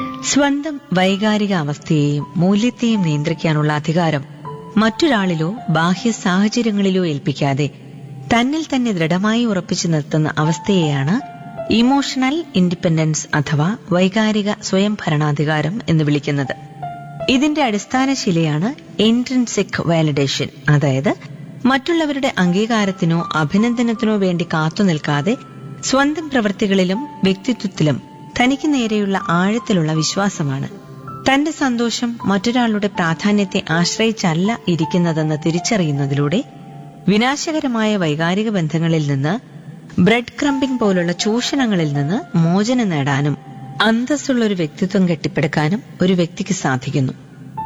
സ്വന്തം വൈകാരിക അവസ്ഥയെയും മൂല്യത്തെയും നിയന്ത്രിക്കാനുള്ള അധികാരം മറ്റൊരാളിലോ ബാഹ്യ സാഹചര്യങ്ങളിലോ ഏൽപ്പിക്കാതെ തന്നിൽ തന്നെ ദൃഢമായി ഉറപ്പിച്ചു നിർത്തുന്ന അവസ്ഥയെയാണ് ഇമോഷണൽ ഇൻഡിപെൻഡൻസ് അഥവാ വൈകാരിക സ്വയം ഭരണാധികാരം എന്ന് വിളിക്കുന്നത് ഇതിന്റെ അടിസ്ഥാന ശിലയാണ് ഇൻട്രൻസിക് വാലിഡേഷൻ അതായത് മറ്റുള്ളവരുടെ അംഗീകാരത്തിനോ അഭിനന്ദനത്തിനോ വേണ്ടി കാത്തുനിൽക്കാതെ സ്വന്തം പ്രവൃത്തികളിലും വ്യക്തിത്വത്തിലും തനിക്ക് നേരെയുള്ള ആഴത്തിലുള്ള വിശ്വാസമാണ് തന്റെ സന്തോഷം മറ്റൊരാളുടെ പ്രാധാന്യത്തെ ആശ്രയിച്ചല്ല ഇരിക്കുന്നതെന്ന് തിരിച്ചറിയുന്നതിലൂടെ വിനാശകരമായ വൈകാരിക ബന്ധങ്ങളിൽ നിന്ന് ബ്രെഡ് ക്രംബിംഗ് പോലുള്ള ചൂഷണങ്ങളിൽ നിന്ന് മോചനം നേടാനും അന്തസ്സുള്ള ഒരു വ്യക്തിത്വം കെട്ടിപ്പടുക്കാനും ഒരു വ്യക്തിക്ക് സാധിക്കുന്നു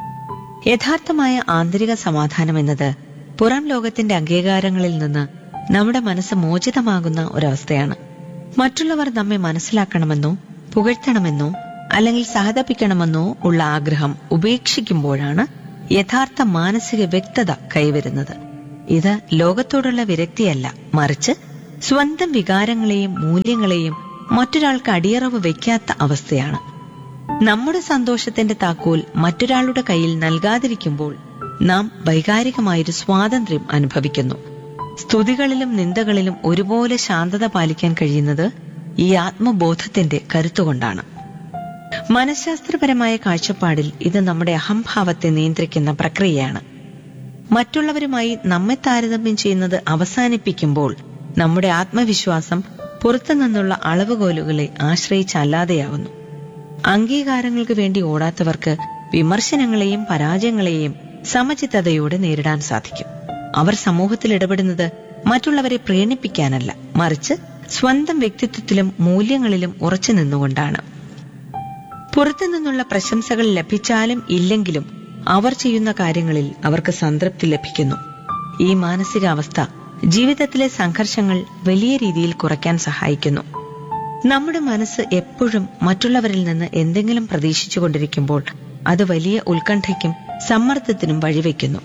യഥാർത്ഥമായ ആന്തരിക സമാധാനം എന്നത് പുറം ലോകത്തിന്റെ അംഗീകാരങ്ങളിൽ നിന്ന് നമ്മുടെ മനസ്സ് മോചിതമാകുന്ന ഒരവസ്ഥയാണ് മറ്റുള്ളവർ നമ്മെ മനസ്സിലാക്കണമെന്നോ പുകഴ്ത്തണമെന്നോ അല്ലെങ്കിൽ സഹതപിക്കണമെന്നോ ഉള്ള ആഗ്രഹം ഉപേക്ഷിക്കുമ്പോഴാണ് യഥാർത്ഥ മാനസിക വ്യക്തത കൈവരുന്നത് ഇത് ലോകത്തോടുള്ള വിരക്തിയല്ല മറിച്ച് സ്വന്തം വികാരങ്ങളെയും മൂല്യങ്ങളെയും മറ്റൊരാൾക്ക് അടിയറവ് വയ്ക്കാത്ത അവസ്ഥയാണ് നമ്മുടെ സന്തോഷത്തിന്റെ താക്കോൽ മറ്റൊരാളുടെ കയ്യിൽ നൽകാതിരിക്കുമ്പോൾ നാം വൈകാരികമായൊരു സ്വാതന്ത്ര്യം അനുഭവിക്കുന്നു സ്തുതികളിലും നിന്ദകളിലും ഒരുപോലെ ശാന്തത പാലിക്കാൻ കഴിയുന്നത് ഈ ആത്മബോധത്തിന്റെ കരുത്തുകൊണ്ടാണ് മനഃശാസ്ത്രപരമായ കാഴ്ചപ്പാടിൽ ഇത് നമ്മുടെ അഹംഭാവത്തെ നിയന്ത്രിക്കുന്ന പ്രക്രിയയാണ് മറ്റുള്ളവരുമായി നമ്മെ താരതമ്യം ചെയ്യുന്നത് അവസാനിപ്പിക്കുമ്പോൾ നമ്മുടെ ആത്മവിശ്വാസം പുറത്തുനിന്നുള്ള അളവുകോലുകളെ ആശ്രയിച്ചല്ലാതെയാവുന്നു അംഗീകാരങ്ങൾക്ക് വേണ്ടി ഓടാത്തവർക്ക് വിമർശനങ്ങളെയും പരാജയങ്ങളെയും സമചിത്തതയോടെ നേരിടാൻ സാധിക്കും അവർ സമൂഹത്തിൽ ഇടപെടുന്നത് മറ്റുള്ളവരെ പ്രേരിപ്പിക്കാനല്ല മറിച്ച് സ്വന്തം വ്യക്തിത്വത്തിലും മൂല്യങ്ങളിലും ഉറച്ചു നിന്നുകൊണ്ടാണ് പുറത്തുനിന്നുള്ള പ്രശംസകൾ ലഭിച്ചാലും ഇല്ലെങ്കിലും അവർ ചെയ്യുന്ന കാര്യങ്ങളിൽ അവർക്ക് സംതൃപ്തി ലഭിക്കുന്നു ഈ മാനസികാവസ്ഥ ജീവിതത്തിലെ സംഘർഷങ്ങൾ വലിയ രീതിയിൽ കുറയ്ക്കാൻ സഹായിക്കുന്നു നമ്മുടെ മനസ്സ് എപ്പോഴും മറ്റുള്ളവരിൽ നിന്ന് എന്തെങ്കിലും പ്രതീക്ഷിച്ചുകൊണ്ടിരിക്കുമ്പോൾ അത് വലിയ ഉത്കണ്ഠയ്ക്കും സമ്മർദ്ദത്തിനും വഴിവെക്കുന്നു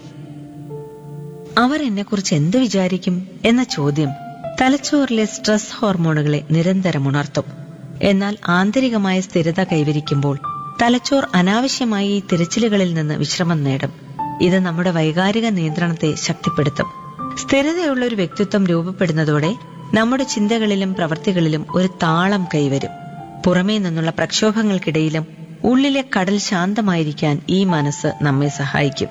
അവർ എന്നെക്കുറിച്ച് എന്ത് വിചാരിക്കും എന്ന ചോദ്യം തലച്ചോറിലെ സ്ട്രെസ് ഹോർമോണുകളെ നിരന്തരം ഉണർത്തും എന്നാൽ ആന്തരികമായ സ്ഥിരത കൈവരിക്കുമ്പോൾ തലച്ചോർ അനാവശ്യമായി ഈ തിരച്ചിലുകളിൽ നിന്ന് വിശ്രമം നേടും ഇത് നമ്മുടെ വൈകാരിക നിയന്ത്രണത്തെ ശക്തിപ്പെടുത്തും സ്ഥിരതയുള്ള ഒരു വ്യക്തിത്വം രൂപപ്പെടുന്നതോടെ നമ്മുടെ ചിന്തകളിലും പ്രവൃത്തികളിലും ഒരു താളം കൈവരും പുറമേ നിന്നുള്ള പ്രക്ഷോഭങ്ങൾക്കിടയിലും ഉള്ളിലെ കടൽ ശാന്തമായിരിക്കാൻ ഈ മനസ്സ് നമ്മെ സഹായിക്കും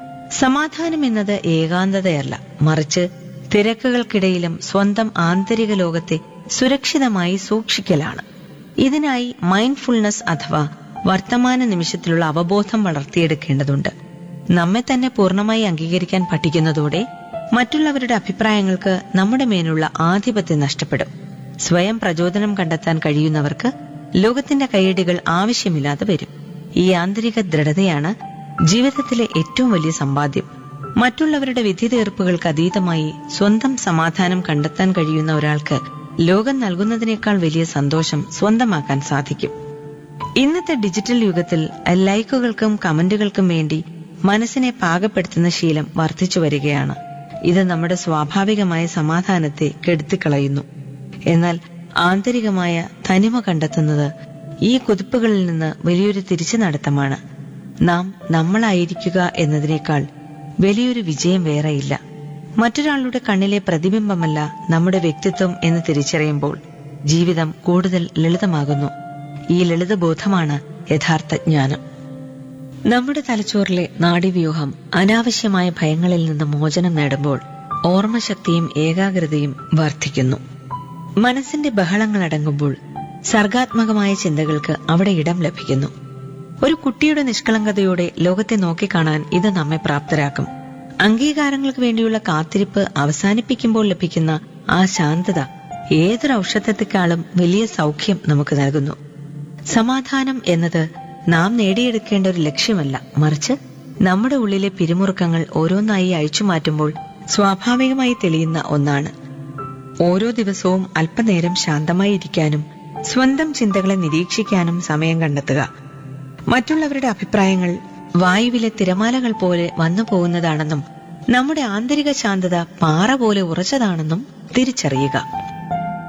സമാധാനം എന്നത് ഏകാന്തതയല്ല മറിച്ച് തിരക്കുകൾക്കിടയിലും സ്വന്തം ആന്തരിക ലോകത്തെ സുരക്ഷിതമായി സൂക്ഷിക്കലാണ് ഇതിനായി മൈൻഡ്ഫുൾനെസ് അഥവാ വർത്തമാന നിമിഷത്തിലുള്ള അവബോധം വളർത്തിയെടുക്കേണ്ടതുണ്ട് നമ്മെ തന്നെ പൂർണ്ണമായി അംഗീകരിക്കാൻ പഠിക്കുന്നതോടെ മറ്റുള്ളവരുടെ അഭിപ്രായങ്ങൾക്ക് നമ്മുടെ മേലുള്ള ആധിപത്യം നഷ്ടപ്പെടും സ്വയം പ്രചോദനം കണ്ടെത്താൻ കഴിയുന്നവർക്ക് ലോകത്തിന്റെ കൈയടികൾ ആവശ്യമില്ലാതെ വരും ഈ ആന്തരിക ദൃഢതയാണ് ജീവിതത്തിലെ ഏറ്റവും വലിയ സമ്പാദ്യം മറ്റുള്ളവരുടെ വിധി തീർപ്പുകൾക്ക് അതീതമായി സ്വന്തം സമാധാനം കണ്ടെത്താൻ കഴിയുന്ന ഒരാൾക്ക് ലോകം നൽകുന്നതിനേക്കാൾ വലിയ സന്തോഷം സ്വന്തമാക്കാൻ സാധിക്കും ഇന്നത്തെ ഡിജിറ്റൽ യുഗത്തിൽ ലൈക്കുകൾക്കും കമന്റുകൾക്കും വേണ്ടി മനസ്സിനെ പാകപ്പെടുത്തുന്ന ശീലം വർദ്ധിച്ചു വരികയാണ് ഇത് നമ്മുടെ സ്വാഭാവികമായ സമാധാനത്തെ കെടുത്തിക്കളയുന്നു എന്നാൽ ആന്തരികമായ തനിമ കണ്ടെത്തുന്നത് ഈ കുതിപ്പുകളിൽ നിന്ന് വലിയൊരു തിരിച്ചു നടത്തമാണ് നാം നമ്മളായിരിക്കുക എന്നതിനേക്കാൾ വലിയൊരു വിജയം വേറെയില്ല മറ്റൊരാളുടെ കണ്ണിലെ പ്രതിബിംബമല്ല നമ്മുടെ വ്യക്തിത്വം എന്ന് തിരിച്ചറിയുമ്പോൾ ജീവിതം കൂടുതൽ ലളിതമാകുന്നു ഈ ലളിതബോധമാണ് യഥാർത്ഥ ജ്ഞാനം നമ്മുടെ തലച്ചോറിലെ നാഡീവ്യൂഹം അനാവശ്യമായ ഭയങ്ങളിൽ നിന്ന് മോചനം നേടുമ്പോൾ ഓർമ്മശക്തിയും ഏകാഗ്രതയും വർദ്ധിക്കുന്നു മനസ്സിന്റെ ബഹളങ്ങൾ അടങ്ങുമ്പോൾ സർഗാത്മകമായ ചിന്തകൾക്ക് അവിടെ ഇടം ലഭിക്കുന്നു ഒരു കുട്ടിയുടെ നിഷ്കളങ്കതയോടെ ലോകത്തെ നോക്കിക്കാണാൻ ഇത് നമ്മെ പ്രാപ്തരാക്കും അംഗീകാരങ്ങൾക്ക് വേണ്ടിയുള്ള കാത്തിരിപ്പ് അവസാനിപ്പിക്കുമ്പോൾ ലഭിക്കുന്ന ആ ശാന്തത ഏതൊരു ഔഷധത്തെക്കാളും വലിയ സൗഖ്യം നമുക്ക് നൽകുന്നു സമാധാനം എന്നത് നാം നേടിയെടുക്കേണ്ട ഒരു ലക്ഷ്യമല്ല മറിച്ച് നമ്മുടെ ഉള്ളിലെ പിരിമുറുക്കങ്ങൾ ഓരോന്നായി അഴിച്ചുമാറ്റുമ്പോൾ സ്വാഭാവികമായി തെളിയുന്ന ഒന്നാണ് ഓരോ ദിവസവും അല്പനേരം ശാന്തമായി ഇരിക്കാനും സ്വന്തം ചിന്തകളെ നിരീക്ഷിക്കാനും സമയം കണ്ടെത്തുക മറ്റുള്ളവരുടെ അഭിപ്രായങ്ങൾ വായുവിലെ തിരമാലകൾ പോലെ വന്നു പോകുന്നതാണെന്നും നമ്മുടെ ആന്തരിക ശാന്തത പാറ പോലെ ഉറച്ചതാണെന്നും തിരിച്ചറിയുക